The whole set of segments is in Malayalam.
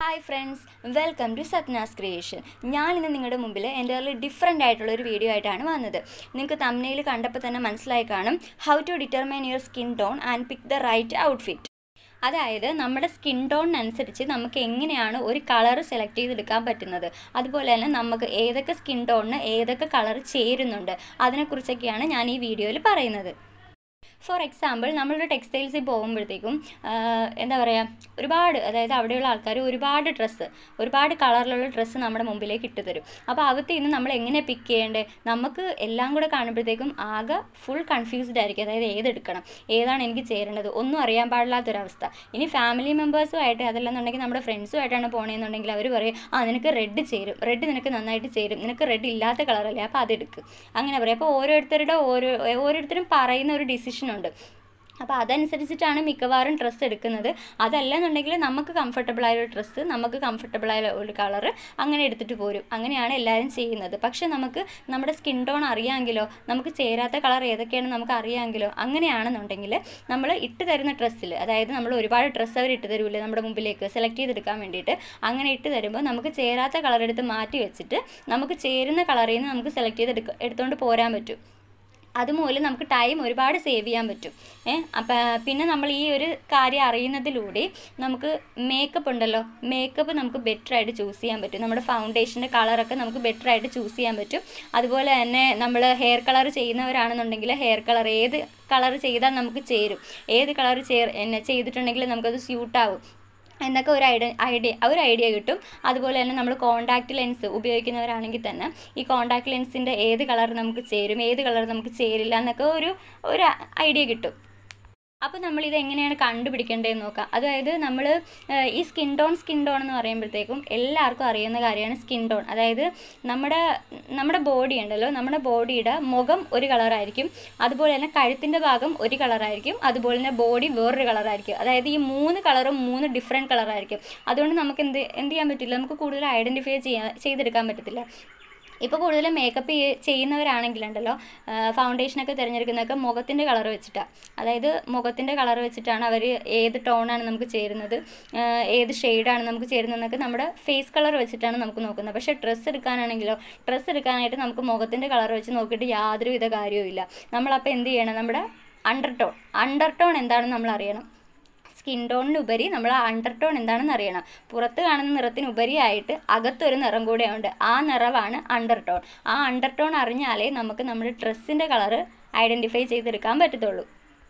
hi friends welcome to Sathnas creation ഞാൻ ഇന്ന് നിങ്ങളുടെ മുമ്പിൽ എൻ്റെ ഡിഫറെൻ്റ് ആയിട്ടുള്ള ഒരു വീഡിയോ ആയിട്ടാണ് വന്നത് നിങ്ങൾക്ക് തമ്നയിൽ കണ്ടപ്പോൾ തന്നെ മനസ്സിലായി കാണും how to determine your skin tone and pick the right outfit അതായത് നമ്മുടെ സ്കിൻ ടോണിനനുസരിച്ച് നമുക്ക് എങ്ങനെയാണ് ഒരു കളർ സെലക്ട് ചെയ്തെടുക്കാൻ പറ്റുന്നത് അതുപോലെ തന്നെ നമുക്ക് ഏതൊക്കെ സ്കിൻ ടോണിന് ഏതൊക്കെ കളർ ചേരുന്നുണ്ട് അതിനെക്കുറിച്ചൊക്കെയാണ് ഞാൻ ഈ വീഡിയോയിൽ പറയുന്നത് ഫോർ എക്സാമ്പിൾ നമ്മളൊരു ടെക്സ്റ്റൈൽസിൽ പോകുമ്പോഴത്തേക്കും എന്താ പറയുക ഒരുപാട് അതായത് അവിടെയുള്ള ആൾക്കാർ ഒരുപാട് ഡ്രസ്സ് ഒരുപാട് കളറിലുള്ള ഡ്രസ്സ് നമ്മുടെ മുമ്പിലേക്ക് ഇട്ട് തരും അപ്പോൾ അകത്ത് നിന്ന് നമ്മൾ എങ്ങനെ പിക്ക് ചെയ്യേണ്ടത് നമുക്ക് എല്ലാം കൂടെ കാണുമ്പോഴത്തേക്കും ആകെ ഫുൾ കൺഫ്യൂസ്ഡ് ആയിരിക്കും അതായത് ഏതെടുക്കണം ഏതാണ് എനിക്ക് ചേരേണ്ടത് ഒന്നും അറിയാൻ പാടില്ലാത്തൊരവസ്ഥ ഇനി ഫാമിലി മെമ്പേഴ്സുമായിട്ട് അതല്ലെന്നുണ്ടെങ്കിൽ നമ്മുടെ ഫ്രണ്ട്സുമായിട്ടാണ് പോകണമെന്നുണ്ടെങ്കിൽ അവർ പറയും ആ നിനക്ക് റെഡ് ചേരും റെഡ് നിനക്ക് നന്നായിട്ട് ചേരും നിനക്ക് റെഡ് ഇല്ലാത്ത കളറല്ലേ അപ്പോൾ അതെടുക്ക് അങ്ങനെ പറയും അപ്പോൾ ഓരോരുത്തരുടെ ഓരോ ഓരോരുത്തരും പറയുന്ന ഒരു ഡിസിഷൻ ഉണ്ട് അപ്പോൾ അതനുസരിച്ചിട്ടാണ് മിക്കവാറും ഡ്രസ്സ് എടുക്കുന്നത് അതല്ലെന്നുണ്ടെങ്കിൽ നമുക്ക് കംഫർട്ടബിൾ ആയ ഒരു ഡ്രസ്സ് നമുക്ക് കംഫർട്ടബിൾ ആയ ഒരു കളറ് അങ്ങനെ എടുത്തിട്ട് പോരും അങ്ങനെയാണ് എല്ലാവരും ചെയ്യുന്നത് പക്ഷേ നമുക്ക് നമ്മുടെ സ്കിൻ ടോൺ അറിയാമെങ്കിലോ നമുക്ക് ചേരാത്ത കളർ ഏതൊക്കെയാണെന്ന് നമുക്ക് അറിയാമെങ്കിലോ അങ്ങനെയാണെന്നുണ്ടെങ്കിൽ നമ്മൾ ഇട്ട് തരുന്ന ഡ്രസ്സിൽ അതായത് നമ്മൾ ഒരുപാട് ഡ്രസ്സ് അവർ ഇട്ട് തരൂല്ലേ നമ്മുടെ മുമ്പിലേക്ക് സെലക്ട് ചെയ്തെടുക്കാൻ വേണ്ടിയിട്ട് അങ്ങനെ ഇട്ട് തരുമ്പോൾ നമുക്ക് ചേരാത്ത കളർ എടുത്ത് മാറ്റി വെച്ചിട്ട് നമുക്ക് ചേരുന്ന കളറിൽ നിന്ന് നമുക്ക് സെലക്ട് ചെയ്ത് എടുക്ക എടുത്തുകൊണ്ട് പോരാൻ പറ്റും അതുമൂലം നമുക്ക് ടൈം ഒരുപാട് സേവ് ചെയ്യാൻ പറ്റും ഏ അപ്പം പിന്നെ നമ്മൾ ഈ ഒരു കാര്യം അറിയുന്നതിലൂടെ നമുക്ക് മേക്കപ്പ് ഉണ്ടല്ലോ മേക്കപ്പ് നമുക്ക് ബെറ്റർ ആയിട്ട് ചൂസ് ചെയ്യാൻ പറ്റും നമ്മുടെ ഫൗണ്ടേഷൻ്റെ കളറൊക്കെ നമുക്ക് ബെറ്റർ ആയിട്ട് ചൂസ് ചെയ്യാൻ പറ്റും അതുപോലെ തന്നെ നമ്മൾ ഹെയർ കളർ ചെയ്യുന്നവരാണെന്നുണ്ടെങ്കിൽ ഹെയർ കളർ ഏത് കളർ ചെയ്താൽ നമുക്ക് ചേരും ഏത് കളർ ചേർ എന്നെ ചെയ്തിട്ടുണ്ടെങ്കിൽ നമുക്കത് സ്യൂട്ടാവും എന്നൊക്കെ ഒരു ഐഡിയ ഐഡിയ ഒരു ഐഡിയ കിട്ടും അതുപോലെ തന്നെ നമ്മൾ കോണ്ടാക്ട് ലെൻസ് ഉപയോഗിക്കുന്നവരാണെങ്കിൽ തന്നെ ഈ കോണ്ടാക്ട് ലെൻസിൻ്റെ ഏത് കളർ നമുക്ക് ചേരും ഏത് കളർ നമുക്ക് ചേരില്ല എന്നൊക്കെ ഒരു ഒരു ഐഡിയ കിട്ടും അപ്പോൾ നമ്മൾ ഇത് എങ്ങനെയാണ് കണ്ടുപിടിക്കേണ്ടതെന്ന് നോക്കാം അതായത് നമ്മൾ ഈ സ്കിൻ ടോൺ സ്കിൻ ടോൺ എന്ന് പറയുമ്പോഴത്തേക്കും എല്ലാവർക്കും അറിയുന്ന കാര്യമാണ് സ്കിൻ ടോൺ അതായത് നമ്മുടെ നമ്മുടെ ബോഡി ഉണ്ടല്ലോ നമ്മുടെ ബോഡിയുടെ മുഖം ഒരു കളറായിരിക്കും അതുപോലെ തന്നെ കഴുത്തിൻ്റെ ഭാഗം ഒരു കളറായിരിക്കും അതുപോലെ തന്നെ ബോഡി വേറൊരു കളറായിരിക്കും അതായത് ഈ മൂന്ന് കളറും മൂന്ന് ഡിഫറെൻറ്റ് കളറായിരിക്കും അതുകൊണ്ട് നമുക്ക് എന്ത് എന്ത് ചെയ്യാൻ പറ്റില്ല നമുക്ക് കൂടുതൽ ഐഡൻറ്റിഫൈ ചെയ്യാൻ ചെയ്തെടുക്കാൻ പറ്റത്തില്ല ഇപ്പോൾ കൂടുതലും മേക്കപ്പ് ചെയ്യുന്നവരാണെങ്കിലുണ്ടല്ലോ ഫൗണ്ടേഷനൊക്കെ തിരഞ്ഞെടുക്കുന്നതൊക്കെ മുഖത്തിൻ്റെ കളർ വെച്ചിട്ടാണ് അതായത് മുഖത്തിൻ്റെ കളർ വെച്ചിട്ടാണ് അവർ ഏത് ടോണാണ് നമുക്ക് ചേരുന്നത് ഏത് ഷെയ്ഡാണ് നമുക്ക് ചേരുന്നതെന്നൊക്കെ നമ്മുടെ ഫേസ് കളർ വെച്ചിട്ടാണ് നമുക്ക് നോക്കുന്നത് പക്ഷേ ഡ്രസ്സ് എടുക്കാനാണെങ്കിലോ ഡ്രസ്സ് എടുക്കാനായിട്ട് നമുക്ക് മുഖത്തിൻ്റെ കളർ വെച്ച് നോക്കിയിട്ട് യാതൊരുവിധ കാര്യവും ഇല്ല നമ്മളപ്പോൾ എന്ത് ചെയ്യണം നമ്മുടെ അണ്ടർ ടോൺ അണ്ടർ ടോൺ എന്താണെന്ന് നമ്മൾ അറിയണം സ്കിൻ ടോണിനുപരി നമ്മൾ ആ അണ്ടർ ടോൺ എന്താണെന്ന് അറിയണം പുറത്ത് കാണുന്ന നിറത്തിനുപരിയായിട്ട് അകത്തൊരു നിറം കൂടെ ഉണ്ട് ആ നിറവാണ് അണ്ടർ ടോൺ ആ അണ്ടർ ടോൺ അറിഞ്ഞാലേ നമുക്ക് നമ്മുടെ ഡ്രസ്സിൻ്റെ കളറ് ഐഡൻറ്റിഫൈ ചെയ്തെടുക്കാൻ പറ്റത്തുള്ളൂ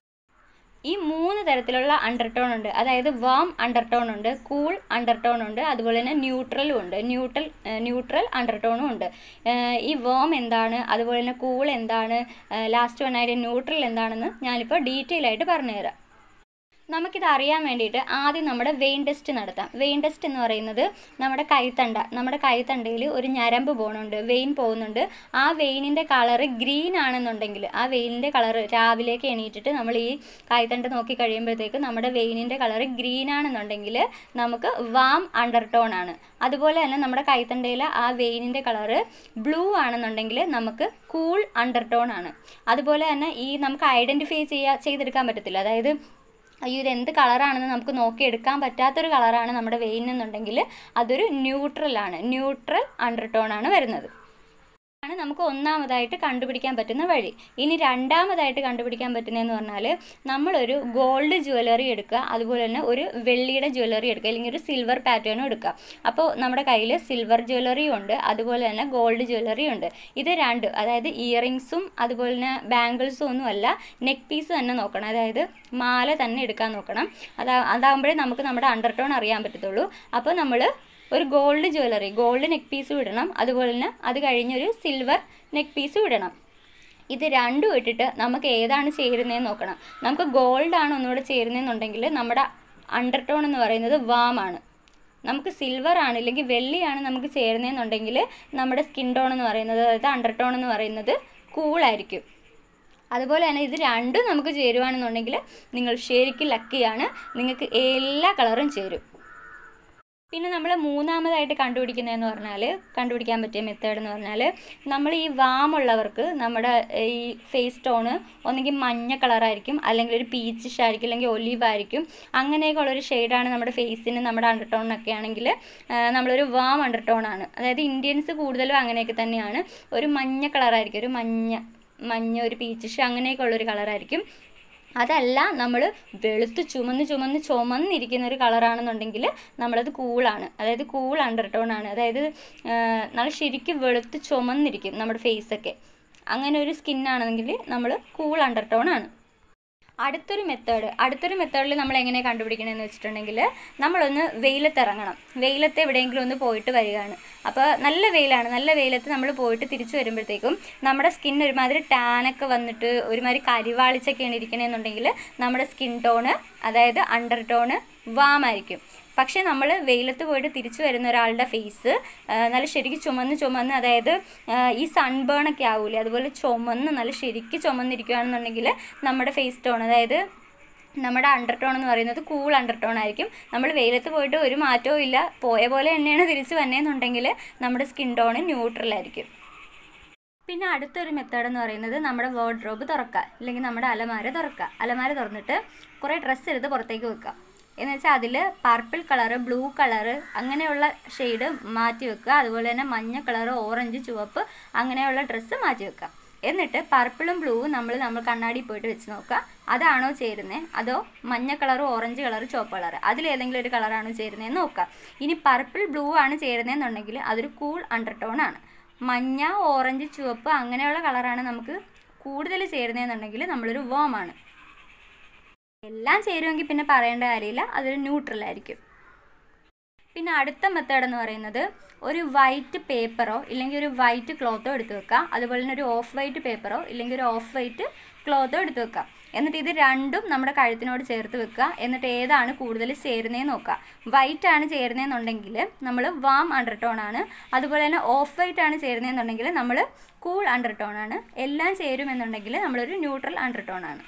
ഈ മൂന്ന് തരത്തിലുള്ള അണ്ടർ ടോൺ ഉണ്ട് അതായത് വാം അണ്ടർ ടോൺ ഉണ്ട് കൂൾ അണ്ടർ ടോൺ ഉണ്ട് അതുപോലെ തന്നെ ന്യൂട്രലും ഉണ്ട് ന്യൂട്രൽ ന്യൂട്രൽ അണ്ടർ ടോണും ഉണ്ട് ഈ വാം എന്താണ് അതുപോലെ തന്നെ കൂൾ എന്താണ് ലാസ്റ്റ് വൺ ആയിട്ട് ന്യൂട്രൽ എന്താണെന്ന് ഞാനിപ്പോൾ ഡീറ്റെയിൽ ആയിട്ട് പറഞ്ഞുതരാം നമുക്കിത് അറിയാൻ വേണ്ടിയിട്ട് ആദ്യം നമ്മുടെ വെയിൻ ടെസ്റ്റ് നടത്താം വെയിൻ ടെസ്റ്റ് എന്ന് പറയുന്നത് നമ്മുടെ കൈത്തണ്ട നമ്മുടെ കൈത്തണ്ടയിൽ ഒരു ഞരമ്പ് പോകുന്നുണ്ട് വെയിൻ പോകുന്നുണ്ട് ആ വെയിനിൻ്റെ കളറ് ഗ്രീൻ ആണെന്നുണ്ടെങ്കിൽ ആ വെയിനിൻ്റെ കളറ് രാവിലേക്ക് എണീറ്റിട്ട് നമ്മൾ ഈ കൈത്തണ്ട നോക്കി കഴിയുമ്പോഴത്തേക്ക് നമ്മുടെ വെയിനിൻ്റെ കളറ് ഗ്രീൻ ആണെന്നുണ്ടെങ്കിൽ നമുക്ക് വാം അണ്ടർ ടോൺ ആണ് അതുപോലെ തന്നെ നമ്മുടെ കൈത്തണ്ടയിൽ ആ വെയിനിൻ്റെ കളറ് ബ്ലൂ ആണെന്നുണ്ടെങ്കിൽ നമുക്ക് കൂൾ അണ്ടർ ടോൺ ആണ് അതുപോലെ തന്നെ ഈ നമുക്ക് ഐഡൻറ്റിഫൈ ചെയ്യാ ചെയ്തെടുക്കാൻ പറ്റത്തില്ല അതായത് അയ്യോ ഇത് എന്ത് കളറാണെന്ന് നമുക്ക് നോക്കിയെടുക്കാൻ പറ്റാത്തൊരു കളറാണ് നമ്മുടെ വെയിൻ എന്നുണ്ടെങ്കിൽ അതൊരു ന്യൂട്രലാണ് ന്യൂട്രൽ അണ്ടർ ടോൺ ആണ് വരുന്നത് ആണ് നമുക്ക് ഒന്നാമതായിട്ട് കണ്ടുപിടിക്കാൻ പറ്റുന്ന വഴി ഇനി രണ്ടാമതായിട്ട് കണ്ടുപിടിക്കാൻ പറ്റുന്നതെന്ന് പറഞ്ഞാൽ നമ്മളൊരു ഗോൾഡ് ജ്വല്ലറി എടുക്കുക അതുപോലെ തന്നെ ഒരു വെള്ളിയുടെ ജ്വല്ലറി എടുക്കുക അല്ലെങ്കിൽ ഒരു സിൽവർ പാറ്റേണും എടുക്കുക അപ്പോൾ നമ്മുടെ കയ്യിൽ സിൽവർ ജ്വല്ലറിയും ഉണ്ട് അതുപോലെ തന്നെ ഗോൾഡ് ജ്വല്ലറിയും ഉണ്ട് ഇത് രണ്ട് അതായത് ഇയറിങ്സും അതുപോലെ തന്നെ ബാംഗിൾസും ഒന്നും അല്ല നെക്ക് പീസ് തന്നെ നോക്കണം അതായത് മാല തന്നെ എടുക്കാൻ നോക്കണം അതാ അതാകുമ്പോഴേ നമുക്ക് നമ്മുടെ അണ്ടർ ടോൺ അറിയാൻ പറ്റത്തുള്ളൂ അപ്പോൾ നമ്മൾ ഒരു ഗോൾഡ് ജ്വല്ലറി ഗോൾഡ് നെക്ക് പീസും ഇടണം അതുപോലെ തന്നെ അത് കഴിഞ്ഞൊരു സിൽവർ നെക്ക് പീസും ഇടണം ഇത് രണ്ടും ഇട്ടിട്ട് നമുക്ക് ഏതാണ് ചേരുന്നതെന്ന് നോക്കണം നമുക്ക് ഗോൾഡ് ആണ് ഒന്നുകൂടെ ചേരുന്നതെന്നുണ്ടെങ്കിൽ നമ്മുടെ അണ്ടർ ടോൺ എന്ന് പറയുന്നത് വാമാണ് നമുക്ക് സിൽവർ ആണ് ഇല്ലെങ്കിൽ വെള്ളിയാണ് നമുക്ക് ചേരുന്നതെന്നുണ്ടെങ്കിൽ നമ്മുടെ സ്കിൻ ടോൺ എന്ന് പറയുന്നത് അതായത് അണ്ടർ ടോൺ എന്ന് പറയുന്നത് കൂളായിരിക്കും അതുപോലെ തന്നെ ഇത് രണ്ടും നമുക്ക് ചേരുവാണെന്നുണ്ടെങ്കിൽ നിങ്ങൾ ശരിക്കും ലക്കിയാണ് നിങ്ങൾക്ക് എല്ലാ കളറും ചേരും പിന്നെ നമ്മൾ നമ്മൾ മൂന്നാമതായിട്ട് കണ്ടുപിടിക്കുന്നതെന്ന് പറഞ്ഞാൽ കണ്ടുപിടിക്കാൻ പറ്റിയ മെത്തേഡ് എന്ന് പറഞ്ഞാൽ നമ്മൾ ഈ വാമുള്ളവർക്ക് നമ്മുടെ ഈ ഫേസ് ടോണ് ഒന്നെങ്കിൽ മഞ്ഞ കളറായിരിക്കും അല്ലെങ്കിൽ ഒരു പീച്ചിഷ് ആയിരിക്കും അല്ലെങ്കിൽ ഒലീവ് ആയിരിക്കും അങ്ങനെയൊക്കെ ഉള്ളൊരു ഷെയ്ഡാണ് നമ്മുടെ ഫേസിന് നമ്മുടെ അണ്ടർടോണിനൊക്കെ ആണെങ്കിൽ നമ്മളൊരു വാം അണ്ടർടോണാണ് അതായത് ഇന്ത്യൻസ് കൂടുതലും അങ്ങനെയൊക്കെ തന്നെയാണ് ഒരു മഞ്ഞ കളറായിരിക്കും ഒരു മഞ്ഞ മഞ്ഞ ഒരു പീച്ചിഷ് അങ്ങനെയൊക്കെ ഉള്ളൊരു കളറായിരിക്കും അതല്ല നമ്മൾ വെളുത്ത് ചുമന്ന് ചുമന്ന് ചുമന്നിരിക്കുന്ന ഒരു കളറാണെന്നുണ്ടെങ്കിൽ നമ്മളത് കൂളാണ് അതായത് കൂൾ അണ്ടർടോൺ ആണ് അതായത് നമ്മൾ ശരിക്കും വെളുത്ത് ചുമന്നിരിക്കും നമ്മുടെ ഫേസൊക്കെ അങ്ങനെ ഒരു സ്കിന്നാണെങ്കിൽ നമ്മൾ കൂൾ അണ്ടർടോൺ ആണ് അടുത്തൊരു മെത്തേഡ് അടുത്തൊരു മെത്തേഡിൽ നമ്മൾ എങ്ങനെ കണ്ടുപിടിക്കണമെന്ന് വെച്ചിട്ടുണ്ടെങ്കിൽ നമ്മളൊന്ന് വെയിലത്തിറങ്ങണം വെയിലത്ത് എവിടെയെങ്കിലും ഒന്ന് പോയിട്ട് വരികയാണ് അപ്പോൾ നല്ല വെയിലാണ് നല്ല വെയിലത്ത് നമ്മൾ പോയിട്ട് തിരിച്ചു വരുമ്പോഴത്തേക്കും നമ്മുടെ സ്കിൻ ഒരുമാതിരി ടാനൊക്കെ വന്നിട്ട് ഒരുമാതിരി കരിവാളിച്ചൊക്കെയാണ് ഇരിക്കണമെന്നുണ്ടെങ്കിൽ നമ്മുടെ സ്കിൻ ടോണ് അതായത് അണ്ടർ ടോണ് വാമായിരിക്കും പക്ഷേ നമ്മൾ വെയിലത്ത് പോയിട്ട് തിരിച്ചു വരുന്ന ഒരാളുടെ ഫേസ് നല്ല ശരിക്കും ചുമന്ന് ചുമന്ന് അതായത് ഈ സൺബേൺ ഒക്കെ ആവൂലേ അതുപോലെ ചുമന്ന് നല്ല ശരിക്കും ചുമന്നിരിക്കുകയാണെന്നുണ്ടെങ്കിൽ നമ്മുടെ ഫേസ് ടോൺ അതായത് നമ്മുടെ അണ്ടർ ടോൺ എന്ന് പറയുന്നത് കൂൾ അണ്ടർ ടോൺ ആയിരിക്കും നമ്മൾ വെയിലത്ത് പോയിട്ട് ഒരു മാറ്റവും ഇല്ല പോയ പോലെ തന്നെയാണ് തിരിച്ചു വന്നതെന്നുണ്ടെങ്കിൽ നമ്മുടെ സ്കിൻ ടോൺ ന്യൂട്രൽ ആയിരിക്കും പിന്നെ അടുത്തൊരു മെത്തേഡ് എന്ന് പറയുന്നത് നമ്മുടെ വാർഡ്രോബ് തുറക്കുക അല്ലെങ്കിൽ നമ്മുടെ അലമാര തുറക്കുക അലമാര തുറന്നിട്ട് കുറേ ഡ്രസ്സ് എടുത്ത് പുറത്തേക്ക് വെക്കുക എന്ന് വെച്ചാൽ അതിൽ പർപ്പിൾ കളറ് ബ്ലൂ കളറ് അങ്ങനെയുള്ള ഷെയ്ഡ് മാറ്റി വെക്കുക അതുപോലെ തന്നെ മഞ്ഞ കളറ് ഓറഞ്ച് ചുവപ്പ് അങ്ങനെയുള്ള ഡ്രസ്സ് മാറ്റി വെക്കുക എന്നിട്ട് പർപ്പിളും ബ്ലൂവും നമ്മൾ നമ്മൾ കണ്ണാടിയിൽ പോയിട്ട് വെച്ച് നോക്കുക അതാണോ ചേരുന്നത് അതോ മഞ്ഞ കളറും ഓറഞ്ച് കളർ ചുവപ്പ് കളർ അതിലേതെങ്കിലും ഒരു കളറാണോ ചേരുന്നതെന്ന് നോക്കുക ഇനി പർപ്പിൾ ബ്ലൂ ആണ് ചേരുന്നതെന്നുണ്ടെങ്കിൽ അതൊരു കൂൾ അണ്ടർടോൺ ആണ് മഞ്ഞ ഓറഞ്ച് ചുവപ്പ് അങ്ങനെയുള്ള കളറാണ് നമുക്ക് കൂടുതൽ ചേരുന്നതെന്നുണ്ടെങ്കിൽ നമ്മളൊരു വോം ആണ് എല്ലാം ചേരുമെങ്കിൽ പിന്നെ പറയേണ്ട കാര്യമില്ല അതൊരു ന്യൂട്രൽ ആയിരിക്കും പിന്നെ അടുത്ത മെത്തേഡ് എന്ന് പറയുന്നത് ഒരു വൈറ്റ് പേപ്പറോ ഇല്ലെങ്കിൽ ഒരു വൈറ്റ് ക്ലോത്തോ എടുത്ത് വെക്കുക അതുപോലെ തന്നെ ഒരു ഓഫ് വൈറ്റ് പേപ്പറോ ഇല്ലെങ്കിൽ ഒരു ഓഫ് വൈറ്റ് ക്ലോത്തോ എടുത്ത് വെക്കുക എന്നിട്ട് ഇത് രണ്ടും നമ്മുടെ കഴുത്തിനോട് ചേർത്ത് വെക്കുക എന്നിട്ട് ഏതാണ് കൂടുതൽ ചേരുന്നതെന്ന് നോക്കുക വൈറ്റ് ആണ് ചേരുന്നതെന്നുണ്ടെങ്കിൽ നമ്മൾ വാം അണ്ടർടോൺ ആണ് അതുപോലെ തന്നെ ഓഫ് വൈറ്റ് ആണ് ചേരുന്നതെന്നുണ്ടെങ്കിൽ നമ്മൾ കൂൾ അണ്ടർടോൺ ആണ് എല്ലാം ചേരുമെന്നുണ്ടെങ്കിൽ നമ്മളൊരു ന്യൂട്രൽ അണ്ടർടോൺ ആണ്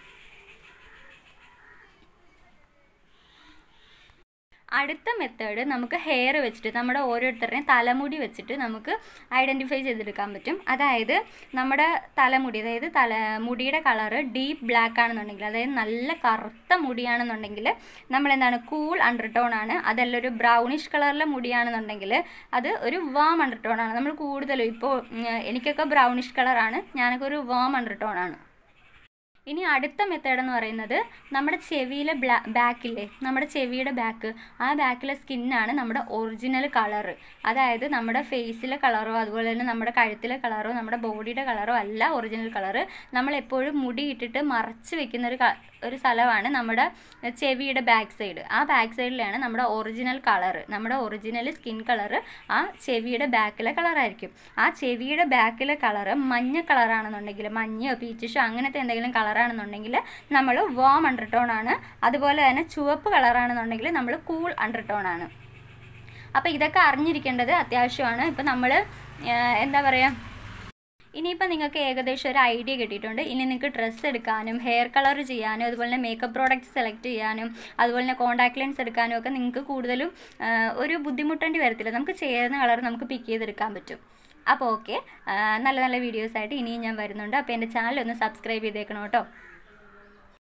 അടുത്ത മെത്തേഡ് നമുക്ക് ഹെയർ വെച്ചിട്ട് നമ്മുടെ ഓരോരുത്തരുടെയും തലമുടി വെച്ചിട്ട് നമുക്ക് ഐഡൻറ്റിഫൈ ചെയ്തെടുക്കാൻ പറ്റും അതായത് നമ്മുടെ തലമുടി അതായത് തല മുടിയുടെ കളറ് ഡീപ്പ് ബ്ലാക്ക് ആണെന്നുണ്ടെങ്കിൽ അതായത് നല്ല കറുത്ത മുടിയാണെന്നുണ്ടെങ്കിൽ നമ്മൾ എന്താണ് കൂൾ അണ്ടർടോൺ ആണ് അതല്ല ഒരു ബ്രൗണിഷ് കളറിലെ മുടിയാണെന്നുണ്ടെങ്കിൽ അത് ഒരു വാം അണ്ടർടോൺ ആണ് നമ്മൾ കൂടുതലും ഇപ്പോൾ എനിക്കൊക്കെ ബ്രൗണിഷ് കളറാണ് ഞാനൊക്കെ ഒരു വാം അണ്ടർടോൺ ആണ് ഇനി അടുത്ത മെത്തേഡ് എന്ന് പറയുന്നത് നമ്മുടെ ചെവിയിലെ ബ്ലാ ബാക്കില്ലേ നമ്മുടെ ചെവിയുടെ ബാക്ക് ആ ബാക്കിലെ സ്കിന്നാണ് നമ്മുടെ ഒറിജിനൽ കളറ് അതായത് നമ്മുടെ ഫേസിലെ കളറോ അതുപോലെ തന്നെ നമ്മുടെ കഴുത്തിലെ കളറോ നമ്മുടെ ബോഡിയുടെ കളറോ അല്ല ഒറിജിനൽ കളറ് നമ്മൾ എപ്പോഴും മുടി ഇട്ടിട്ട് മറച്ച് വെക്കുന്ന ഒരു ഒരു സ്ഥലമാണ് നമ്മുടെ ചെവിയുടെ ബാക്ക് സൈഡ് ആ ബാക്ക് സൈഡിലാണ് നമ്മുടെ ഒറിജിനൽ കളറ് നമ്മുടെ ഒറിജിനൽ സ്കിൻ കളറ് ആ ചെവിയുടെ ബാക്കിലെ കളറായിരിക്കും ആ ചെവിയുടെ ബാക്കിലെ കളറ് മഞ്ഞ കളറാണെന്നുണ്ടെങ്കിൽ മഞ്ഞയോ പീച്ചിഷോ അങ്ങനത്തെ എന്തെങ്കിലും കളറാണെന്നുണ്ടെങ്കിൽ നമ്മൾ വാം അണ്ടർടോൺ ആണ് അതുപോലെ തന്നെ ചുവപ്പ് കളറാണെന്നുണ്ടെങ്കിൽ നമ്മൾ കൂൾ അണ്ടർടോൺ ആണ് അപ്പോൾ ഇതൊക്കെ അറിഞ്ഞിരിക്കേണ്ടത് അത്യാവശ്യമാണ് ഇപ്പം നമ്മൾ എന്താ പറയുക ഇനിയിപ്പോൾ നിങ്ങൾക്ക് ഏകദേശം ഒരു ഐഡിയ കിട്ടിയിട്ടുണ്ട് ഇനി നിങ്ങൾക്ക് ഡ്രസ്സ് എടുക്കാനും ഹെയർ കളർ ചെയ്യാനും അതുപോലെ തന്നെ മേക്കപ്പ് പ്രോഡക്റ്റ്സ് സെലക്ട് ചെയ്യാനും അതുപോലെ തന്നെ കോൺടാക്ട് ലെൻസ് എടുക്കാനും ഒക്കെ നിങ്ങൾക്ക് കൂടുതലും ഒരു ബുദ്ധിമുട്ടേണ്ടി വരത്തില്ല നമുക്ക് ചേരുന്ന കളർ നമുക്ക് പിക്ക് ചെയ്തെടുക്കാൻ പറ്റും അപ്പോൾ ഓക്കെ നല്ല നല്ല വീഡിയോസായിട്ട് ഇനിയും ഞാൻ വരുന്നുണ്ട് അപ്പോൾ എൻ്റെ ചാനൽ ഒന്ന് സബ്സ്ക്രൈബ് ചെയ്തേക്കണം കേട്ടോ